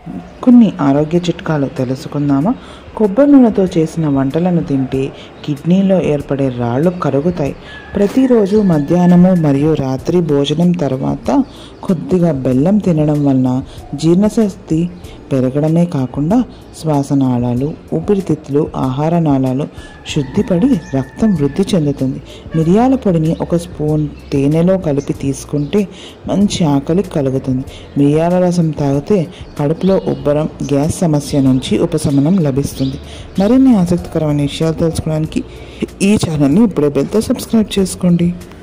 కొన్ని ఆరోగ్య చిట్కాలు తెలుసుకుందామా కొబ్బరి నూనెతో చేసిన వంటలను తింటే కిడ్నీలో ఏర్పడే రాళ్ళు కరుగుతాయి ప్రతిరోజు మధ్యాహ్నము మరియు రాత్రి భోజనం తర్వాత కొద్దిగా బెల్లం తినడం వలన జీర్ణశక్తి పెరగడమే కాకుండా శ్వాసనాళాలు ఊపిరితిత్తులు ఆహార నాళాలు శుద్ధిపడి రక్తం వృద్ధి చెందుతుంది మిరియాల పొడిని ఒక స్పూన్ తేనెలో కలిపి తీసుకుంటే మంచి ఆకలి కలుగుతుంది మిరియాల రసం తాగితే కడుపులో ఉబ్బరం గ్యాస్ సమస్య నుంచి ఉపశమనం లభిస్తుంది మరిన్ని ఆసక్తికరమైన విషయాలు తెలుసుకోవడానికి ఈ ఛానల్ని ఇప్పుడే బెల్తో సబ్స్క్రైబ్ చేసుకోండి